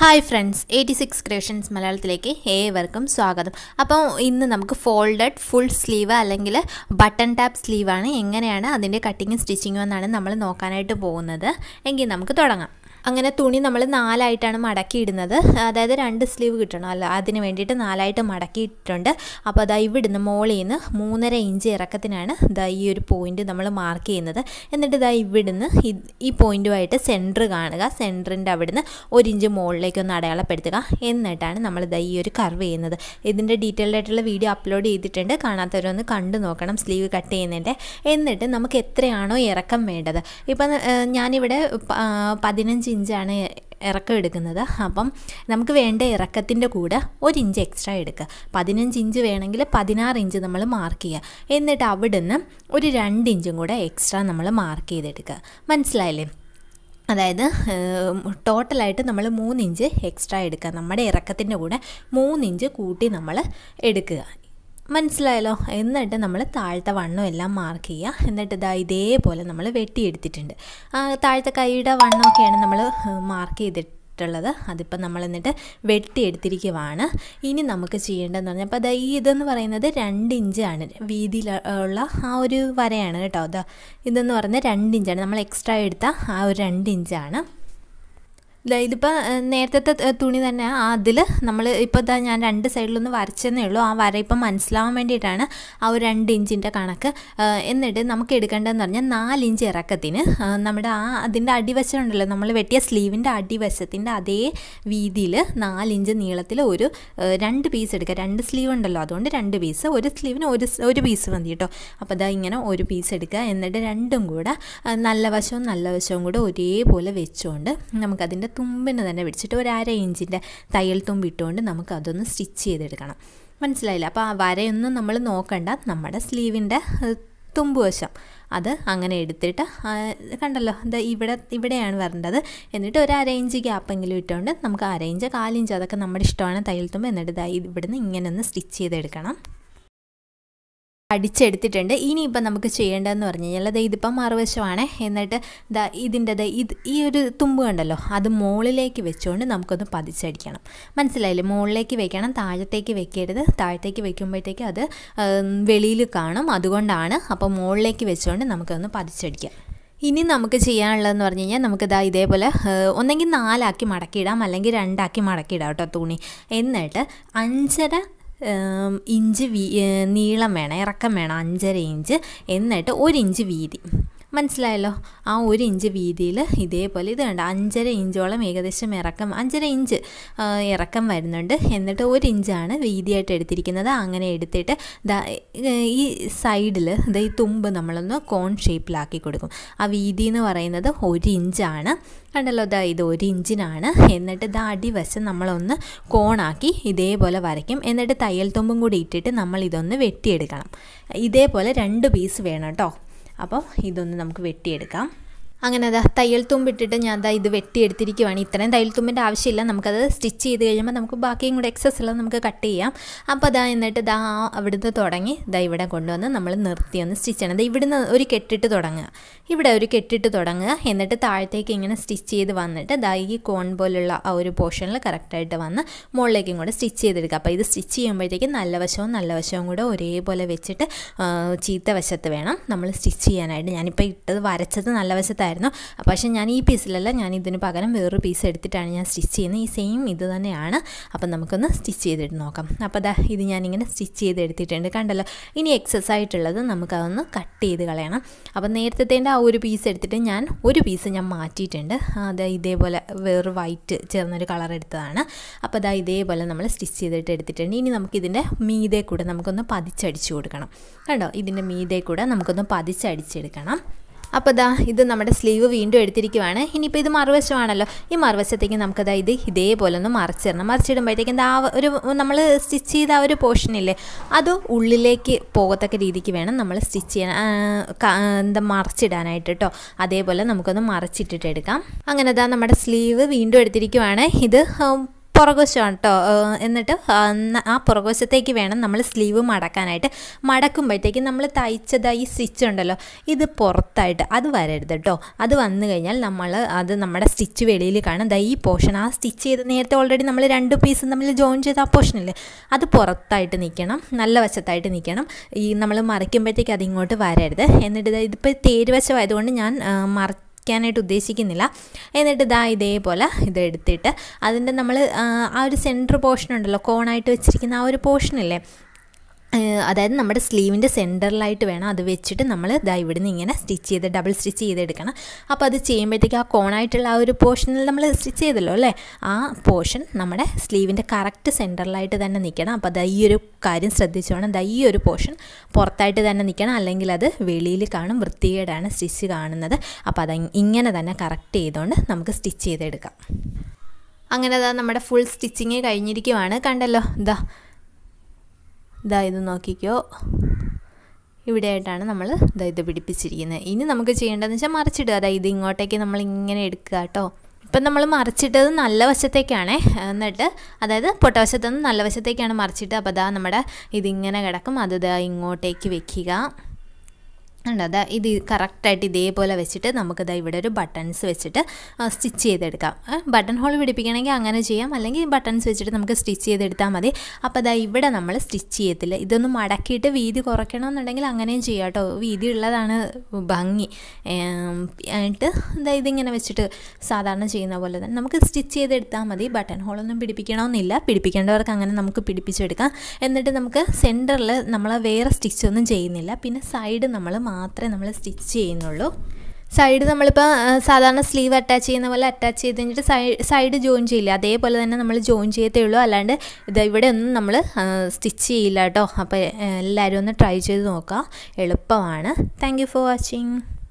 hi friends eighty six creations മലയാളത്തിലേക്ക് ഏവർക്കും സ്വാഗതം അപ്പോൾ ഇന്ന് നമുക്ക് ഫോൾഡഡ് ഫുൾ സ്ലീവ് അല്ലെങ്കിൽ ബട്ടൺ ടാപ്പ് സ്ലീവാണ് എങ്ങനെയാണ് അതിൻ്റെ കട്ടിങ്ങും സ്റ്റിച്ചിങ്ങും എന്നാണ് നമ്മൾ നോക്കാനായിട്ട് പോകുന്നത് എങ്കിൽ നമുക്ക് തുടങ്ങാം അങ്ങനെ തുണി നമ്മൾ നാലായിട്ടാണ് മടക്കിയിടുന്നത് അതായത് രണ്ട് സ്ലീവ് കിട്ടണം അല്ല അതിന് വേണ്ടിയിട്ട് നാലായിട്ട് മടക്കിയിട്ടുണ്ട് അപ്പോൾ അതാ ഇവിടുന്ന് മോളിൽ നിന്ന് മൂന്നര ഇഞ്ച് ഇറക്കത്തിനാണ് ഇതാ ഈ ഒരു പോയിന്റ് നമ്മൾ മാർക്ക് ചെയ്യുന്നത് എന്നിട്ട് ഇതാ ഇവിടുന്ന് ഈ പോയിന്റുമായിട്ട് സെൻറ്റർ കാണുക സെൻറ്ററിൻ്റെ അവിടുന്ന് ഒരു ഇഞ്ച് മുകളിലേക്ക് ഒന്ന് അടയാളപ്പെടുത്തുക എന്നിട്ടാണ് നമ്മൾ ഇതാ ഈ ഒരു കർവ് ചെയ്യുന്നത് ഇതിൻ്റെ ഡീറ്റെയിൽഡ് ആയിട്ടുള്ള വീഡിയോ അപ്ലോഡ് ചെയ്തിട്ടുണ്ട് കാണാത്തവരൊന്ന് കണ്ടു നോക്കണം സ്ലീവ് കട്ട് ചെയ്യുന്നതിൻ്റെ എന്നിട്ട് നമുക്ക് എത്രയാണോ ഇറക്കം വേണ്ടത് ഇപ്പം ഞാനിവിടെ പതിനഞ്ച് ഇഞ്ചാണ് ഇറക്കം എടുക്കുന്നത് അപ്പം നമുക്ക് വേണ്ട ഇറക്കത്തിൻ്റെ കൂടെ ഒരു ഇഞ്ച് എക്സ്ട്രാ എടുക്കുക പതിനഞ്ച് ഇഞ്ച് വേണമെങ്കിൽ പതിനാറ് ഇഞ്ച് നമ്മൾ മാർക്ക് ചെയ്യുക എന്നിട്ട് അവിടുന്ന് ഒരു രണ്ട് ഇഞ്ചും കൂടെ എക്സ്ട്രാ നമ്മൾ മാർക്ക് ചെയ്തെടുക്കുക മനസ്സിലായില്ലേ അതായത് ടോട്ടലായിട്ട് നമ്മൾ മൂന്ന് ഇഞ്ച് എക്സ്ട്രാ എടുക്കുക നമ്മുടെ ഇറക്കത്തിൻ്റെ കൂടെ മൂന്ന് ഇഞ്ച് കൂട്ടി നമ്മൾ എടുക്കുക മനസ്സിലായല്ലോ എന്നിട്ട് നമ്മൾ താഴത്തെ വണ്ണം എല്ലാം മാർക്ക് ചെയ്യുക എന്നിട്ട് ഇതാ ഇതേപോലെ നമ്മൾ വെട്ടിയെടുത്തിട്ടുണ്ട് താഴത്തെ കൈയുടെ വണ്ണമൊക്കെയാണ് നമ്മൾ മാർക്ക് ചെയ്തിട്ട് ുള്ളത് അതിപ്പോൾ നമ്മൾ എന്നിട്ട് വെട്ടിയെടുത്തിരിക്കുവാണ് ഇനി നമുക്ക് ചെയ്യേണ്ടതെന്ന് പറഞ്ഞാൽ അപ്പോൾ അതാ ഈ ഇതെന്ന് പറയുന്നത് രണ്ട് ഇഞ്ചാണ് വീതിയിലുള്ള ആ ഒരു വരയാണ് കേട്ടോ അതാ ഇതെന്ന് പറയുന്നത് രണ്ട് ഇഞ്ചാണ് നമ്മൾ എക്സ്ട്രാ എടുത്ത ആ ഒരു രണ്ട് ഇഞ്ചാണ് ഇതിപ്പോൾ നേരത്തെ തുണി തന്നെ അതിൽ നമ്മൾ ഇപ്പോൾ ഇതാ ഞാൻ രണ്ട് സൈഡിലൊന്ന് വരച്ചെന്നേ ഉള്ളൂ ആ വര ഇപ്പം മനസ്സിലാവാൻ വേണ്ടിയിട്ടാണ് ആ ഒരു രണ്ട് ഇഞ്ചിൻ്റെ കണക്ക് എന്നിട്ട് നമുക്ക് എടുക്കേണ്ടതെന്ന് പറഞ്ഞാൽ നാല് ഇഞ്ച് ഇറക്കത്തിന് നമ്മുടെ ആ അതിൻ്റെ അടിവശം ഉണ്ടല്ലോ നമ്മൾ വെട്ടിയ സ്ലീവിൻ്റെ അടിവശത്തിൻ്റെ അതേ വീതിയിൽ നാലിഞ്ച് നീളത്തിൽ ഒരു രണ്ട് പീസ് എടുക്കുക രണ്ട് സ്ലീവ് ഉണ്ടല്ലോ അതുകൊണ്ട് രണ്ട് പീസ് ഒരു സ്ലീവിന് ഒരു ഒരു പീസ് മതി കേട്ടോ അപ്പോൾ ഇതാ ഇങ്ങനെ ഒരു പീസ് എടുക്കുക എന്നിട്ട് രണ്ടും കൂടെ നല്ല വശവും നല്ല വശവും കൂടെ ഒരേപോലെ വെച്ചുകൊണ്ട് നമുക്കതിൻ്റെ തുമ്പിന് തന്നെ പിടിച്ചിട്ട് ഒരു അര ഇഞ്ചിൻ്റെ തയ്യൽ തുമ്പ് ഇട്ടുകൊണ്ട് നമുക്ക് അതൊന്ന് സ്റ്റിച്ച് ചെയ്തെടുക്കണം മനസ്സിലായില്ല അപ്പോൾ ആ വരയൊന്നും നമ്മൾ നോക്കണ്ട നമ്മുടെ സ്ലീവിൻ്റെ തുമ്പ് വശം അത് അങ്ങനെ എടുത്തിട്ട് കണ്ടല്ലോ ഇത് ഇവിടെ ഇവിടെയാണ് വരേണ്ടത് എന്നിട്ട് ഒരു അര ഇഞ്ച് ഗ്യാപ്പെങ്കിലും ഇട്ടുകൊണ്ട് നമുക്ക് അര ഇഞ്ച് കാലിഞ്ച് അതൊക്കെ നമ്മുടെ ഇഷ്ടമാണ് തയ്യൽ തുമ്പ് എന്നിട്ട് ഇതാ ഇവിടുന്ന് ഇങ്ങനെ ഒന്ന് സ്റ്റിച്ച് ചെയ്തെടുക്കണം അടിച്ചെടുത്തിട്ടുണ്ട് ഇനിയിപ്പം നമുക്ക് ചെയ്യേണ്ടതെന്ന് പറഞ്ഞു കഴിഞ്ഞാൽ അത് ഇതിപ്പം മറുവശമാണ് എന്നിട്ട് ദാ ഇതിൻ്റെ ഇത് ഈ ഒരു തുമ്പ് കണ്ടല്ലോ അത് മുകളിലേക്ക് വെച്ചുകൊണ്ട് നമുക്കൊന്ന് പതിച്ചടിക്കണം മനസ്സിലായില്ലേ മുകളിലേക്ക് വെക്കണം താഴത്തേക്ക് വെക്കരുത് താഴത്തേക്ക് വെക്കുമ്പോഴത്തേക്ക് അത് വെളിയിൽ കാണും അതുകൊണ്ടാണ് അപ്പോൾ മുകളിലേക്ക് വെച്ചുകൊണ്ട് നമുക്കൊന്ന് പതിച്ചടിക്കാം ഇനി നമുക്ക് ചെയ്യാനുള്ളതെന്ന് പറഞ്ഞു കഴിഞ്ഞാൽ നമുക്കിതാ ഇതേപോലെ ഒന്നെങ്കിൽ നാലാക്കി മടക്കിയിടാം അല്ലെങ്കിൽ രണ്ടാക്കി മടക്കിയിടാം കേട്ടോ തുണി എന്നിട്ട് അഞ്ചര ഇഞ്ച് വീ നീളം വേണം ഇറക്കം വേണം അഞ്ചര ഇഞ്ച് എന്നിട്ട് ഒരു ഇഞ്ച് വീതി മനസ്സിലായല്ലോ ആ ഒരു ഇഞ്ച് വീതിയിൽ ഇതേപോലെ ഇത് കണ്ട അഞ്ചര ഇഞ്ചോളം ഏകദേശം ഇറക്കം അഞ്ചര ഇഞ്ച് ഇറക്കം വരുന്നുണ്ട് എന്നിട്ട് ഒരു ഇഞ്ചാണ് വീതിയായിട്ട് എടുത്തിരിക്കുന്നത് അങ്ങനെ എടുത്തിട്ട് ഈ സൈഡിൽ ഇത് ഈ തുമ്പ് നമ്മളൊന്ന് കോൺ ഷേപ്പിലാക്കി കൊടുക്കും ആ വീതി എന്ന് പറയുന്നത് ഒരു ഇഞ്ചാണ് കണ്ടല്ലോ ഇതാ ഇത് ഒരു ഇഞ്ചിനാണ് എന്നിട്ട് ഇത് അടിവശം നമ്മളൊന്ന് കോണാക്കി ഇതേപോലെ വരയ്ക്കും എന്നിട്ട് തയ്യൽ തുമ്പും കൂടി ഇട്ടിട്ട് നമ്മൾ ഇതൊന്ന് വെട്ടിയെടുക്കണം ഇതേപോലെ രണ്ട് പീസ് വേണം കേട്ടോ അപ്പോൾ ഇതൊന്ന് നമുക്ക് വെട്ടിയെടുക്കാം അങ്ങനെ അതാ തയ്യൽ തുമ്പിട്ടിട്ട് ഞാൻ അതാ ഇത് വെട്ടിയെടുത്തിരിക്കുവാണ് ഇത്രയും തയ്യൽ തുമ്പിൻ്റെ ആവശ്യമില്ല നമുക്കത് സ്റ്റിച്ച് ചെയ്ത് കഴിയുമ്പോൾ നമുക്ക് ബാക്കിയും കൂടെ എക്സസ് ഉള്ളത് നമുക്ക് കട്ട് ചെയ്യാം അപ്പോൾ അതാ എന്നിട്ട് ഇതാ അവിടുന്ന് തുടങ്ങി ഇതാ ഇവിടെ കൊണ്ടുവന്ന് നമ്മൾ നിർത്തി ഒന്ന് സ്റ്റിച്ച് ചെയ്യണം അത് ഇവിടുന്ന് ഒരു കെട്ടിട്ട് തുടങ്ങുക ഇവിടെ ഒരു കെട്ടിട്ട് തുടങ്ങുക എന്നിട്ട് താഴത്തേക്ക് ഇങ്ങനെ സ്റ്റിച്ച് ചെയ്ത് വന്നിട്ട് ദാ ഈ കോൺ പോലുള്ള ആ ഒരു പോർഷനിൽ കറക്റ്റായിട്ട് വന്ന് മുകളിലേക്കും കൂടെ സ്റ്റിച്ച് ചെയ്തെടുക്കുക അപ്പോൾ ഇത് സ്റ്റിച്ച് ചെയ്യുമ്പോഴത്തേക്ക് നല്ല വശവും നല്ല വശവും കൂടെ ഒരേപോലെ വെച്ചിട്ട് ചീത്ത വശത്ത് വേണം നമ്മൾ സ്റ്റിച്ച് ചെയ്യാനായിട്ട് ഞാനിപ്പോൾ ഇട്ടത് വരച്ചത് നല്ല വശത്തായിരുന്നു ആയിരുന്നു പക്ഷേ ഞാൻ ഈ പീസിലല്ല ഞാൻ ഇതിന് പകരം വേറൊരു പീസ് എടുത്തിട്ടാണ് ഞാൻ സ്റ്റിച്ച് ചെയ്യുന്നത് ഈ സെയിം ഇത് തന്നെയാണ് അപ്പം നമുക്കൊന്ന് സ്റ്റിച്ച് ചെയ്തിട്ട് നോക്കാം അപ്പോൾ ദാ ഇത് ഞാനിങ്ങനെ സ്റ്റിച്ച് ചെയ്ത് എടുത്തിട്ടുണ്ട് കണ്ടല്ലോ ഇനി എക്സസ് ആയിട്ടുള്ളത് നമുക്കതൊന്ന് കട്ട് ചെയ്ത് കളയണം അപ്പം നേരത്തെ ആ ഒരു പീസ് എടുത്തിട്ട് ഞാൻ ഒരു പീസ് ഞാൻ മാറ്റിയിട്ടുണ്ട് അത് ഇതേപോലെ വേറെ വൈറ്റ് ചേർന്നൊരു കളർ എടുത്തതാണ് അപ്പോൾ അതാ ഇതേപോലെ നമ്മൾ സ്റ്റിച്ച് ചെയ്തിട്ട് എടുത്തിട്ടുണ്ട് ഇനി നമുക്കിതിൻ്റെ മീതെ കൂടെ നമുക്കൊന്ന് പതിച്ചടിച്ചു കൊടുക്കണം കണ്ടോ ഇതിൻ്റെ മീതെ കൂടെ നമുക്കൊന്ന് പതിച്ചടിച്ചെടുക്കണം അപ്പോൾ ദാ ഇത് നമ്മുടെ സ്ലീവ് വീണ്ടും എടുത്തിരിക്കുവാണ് ഇനിയിപ്പോൾ ഇത് മറുവശമാണല്ലോ ഈ മറുവശത്തേക്ക് നമുക്കതാ ഇത് ഇതേപോലെ ഒന്ന് മറിച്ചിടണം മറിച്ചിടുമ്പോഴത്തേക്കും ദാ ഒരു നമ്മൾ സ്റ്റിച്ച് ചെയ്ത ആ ഒരു പോർഷനില്ലേ അത് ഉള്ളിലേക്ക് പോകത്തക്ക രീതിക്ക് വേണം നമ്മൾ സ്റ്റിച്ച് ചെയ്യാൻ എന്താ മറിച്ചിടാനായിട്ട് കേട്ടോ അതേപോലെ നമുക്കൊന്ന് മറിച്ചിട്ടിട്ട് എടുക്കാം അങ്ങനെ ദാ നമ്മുടെ സ്ലീവ് വീണ്ടും എടുത്തിരിക്കുവാണ് ഇത് പുറകുവശമാണ് കേട്ടോ എന്നിട്ട് ആ പുറകുവശത്തേക്ക് വേണം നമ്മൾ സ്ലീവ് മടക്കാനായിട്ട് മടക്കുമ്പോഴത്തേക്ക് നമ്മൾ തയ്ച്ചത് ഈ സ്റ്റിച്ച് ഉണ്ടല്ലോ ഇത് പുറത്തായിട്ട് അത് വരരുത് കേട്ടോ അത് വന്നു കഴിഞ്ഞാൽ നമ്മൾ അത് നമ്മുടെ സ്റ്റിച്ച് വെളിയിൽ കാണും ദാ ഈ പോർഷൻ ആ സ്റ്റിച്ച് ചെയ്ത് നേരത്തെ ഓൾറെഡി നമ്മൾ രണ്ട് പീസ് തമ്മിൽ ജോയിൻ ചെയ്ത ആ പോർഷനില്ലേ അത് പുറത്തായിട്ട് നിൽക്കണം നല്ല വശത്തായിട്ട് നിൽക്കണം ഈ നമ്മൾ മറിക്കുമ്പോഴത്തേക്ക് അതിങ്ങോട്ട് വരരുത് എന്നിട്ട് ഇതിപ്പോൾ തേരുവശമായതുകൊണ്ട് ഞാൻ മറ വയ്ക്കാനായിട്ട് ഉദ്ദേശിക്കുന്നില്ല എന്നിട്ട് ഇതാ ഇതേപോലെ ഇത് എടുത്തിട്ട് അതിൻ്റെ നമ്മൾ ആ ഒരു സെൻറ്റർ പോർഷൻ ഉണ്ടല്ലോ കോണായിട്ട് വെച്ചിരിക്കുന്ന ആ ഒരു പോർഷനില്ലേ അതായത് നമ്മുടെ സ്ലീവിൻ്റെ സെൻറ്ററിലായിട്ട് വേണം അത് വെച്ചിട്ട് നമ്മൾ ഇതാ ഇവിടുന്ന് ഇങ്ങനെ സ്റ്റിച്ച് ചെയ്ത് ഡബിൾ സ്റ്റിച്ച് ചെയ്തെടുക്കണം അപ്പോൾ അത് ചെയ്യുമ്പോഴത്തേക്ക് ആ കോണായിട്ടുള്ള ആ ഒരു പോർഷനിൽ നമ്മൾ സ്റ്റിച്ച് ചെയ്തല്ലോ അല്ലേ ആ പോർഷൻ നമ്മുടെ സ്ലീവിൻ്റെ കറക്റ്റ് സെൻറ്ററിലായിട്ട് തന്നെ നിൽക്കണം അപ്പോൾ ദാ ഈ ഒരു കാര്യം ശ്രദ്ധിച്ചു വേണം ദാ ഈ ഒരു പോർഷൻ പുറത്തായിട്ട് തന്നെ നിൽക്കണം അല്ലെങ്കിൽ അത് വെളിയിൽ കാണും വൃത്തികേടാണ് സ്റ്റിച്ച് കാണുന്നത് അപ്പോൾ അത് ഇങ്ങനെ തന്നെ കറക്റ്റ് ചെയ്തുകൊണ്ട് നമുക്ക് സ്റ്റിച്ച് ചെയ്തെടുക്കാം അങ്ങനെ അതാ നമ്മുടെ ഫുൾ സ്റ്റിച്ചിങ് കഴിഞ്ഞിരിക്കുവാണ് കണ്ടല്ലോ ഇതാ ഇതാ ഇത് നോക്കിക്കോ ഇവിടെയായിട്ടാണ് നമ്മൾ ഇതാ ഇത് പിടിപ്പിച്ചിരിക്കുന്നത് ഇനി നമുക്ക് ചെയ്യേണ്ടതെന്ന് വെച്ചാൽ മറിച്ചിടുക അതായത് ഇത് ഇങ്ങോട്ടേക്ക് നമ്മൾ ഇങ്ങനെ എടുക്കുക കേട്ടോ ഇപ്പം നമ്മൾ മറിച്ചിട്ടത് നല്ല വശത്തേക്കാണേ എന്നിട്ട് അതായത് പൊട്ടവശത്തു നിന്ന് നല്ല വശത്തേക്കാണ് മറിച്ചിട്ട് അപ്പോൾ അതാ നമ്മുടെ ഇതിങ്ങനെ കിടക്കും അത് ഇതാ ഇങ്ങോട്ടേക്ക് വെക്കുക ഉണ്ട് അതാ ഇത് കറക്റ്റായിട്ട് ഇതേപോലെ വെച്ചിട്ട് നമുക്കിതാ ഇവിടെ ഒരു ബട്ടൺസ് വെച്ചിട്ട് സ്റ്റിച്ച് ചെയ്തെടുക്കാം ബട്ടൺ ഹോൾ പിടിപ്പിക്കണമെങ്കിൽ അങ്ങനെ ചെയ്യാം അല്ലെങ്കിൽ ബട്ടൺസ് വെച്ചിട്ട് നമുക്ക് സ്റ്റിച്ച് ചെയ്തെടുത്താൽ മതി അപ്പോൾ അതാ ഇവിടെ നമ്മൾ സ്റ്റിച്ച് ചെയ്യത്തില്ല ഇതൊന്ന് മടക്കിയിട്ട് വീതി കുറയ്ക്കണമെന്നുണ്ടെങ്കിൽ അങ്ങനെയും ചെയ്യാം കേട്ടോ വീതി ഉള്ളതാണ് ഭംഗി എന്നിട്ട് ഇതാ ഇതിങ്ങനെ വെച്ചിട്ട് സാധാരണ ചെയ്യുന്ന പോലെ തന്നെ നമുക്ക് സ്റ്റിച്ച് ചെയ്തെടുത്താൽ മതി ബട്ടൺ ഹോളൊന്നും പിടിപ്പിക്കണമെന്നില്ല പിടിപ്പിക്കേണ്ടവർക്ക് അങ്ങനെ നമുക്ക് പിടിപ്പിച്ചെടുക്കാം എന്നിട്ട് നമുക്ക് സെൻറ്ററിൽ നമ്മൾ വേറെ സ്റ്റിച്ചൊന്നും ചെയ്യുന്നില്ല പിന്നെ സൈഡ് നമ്മൾ മാത്രമേ നമ്മൾ സ്റ്റിച്ച് ചെയ്യുന്നുള്ളൂ സൈഡ് നമ്മളിപ്പോൾ സാധാരണ സ്ലീവ് അറ്റാച്ച് ചെയ്യുന്ന പോലെ അറ്റാച്ച് ചെയ്ത് കഴിഞ്ഞിട്ട് സൈഡ് സൈഡ് ജോയിൻ ചെയ്യില്ല അതേപോലെ തന്നെ നമ്മൾ ജോയിൻ ചെയ്യത്തേ ഉള്ളൂ അല്ലാണ്ട് ഇത് ഇവിടെ ഒന്നും നമ്മൾ സ്റ്റിച്ച് ചെയ്യില്ല കേട്ടോ അപ്പോൾ എല്ലാവരും ഒന്ന് ട്രൈ ചെയ്ത് നോക്കുക എളുപ്പമാണ് താങ്ക് ഫോർ വാച്ചിങ്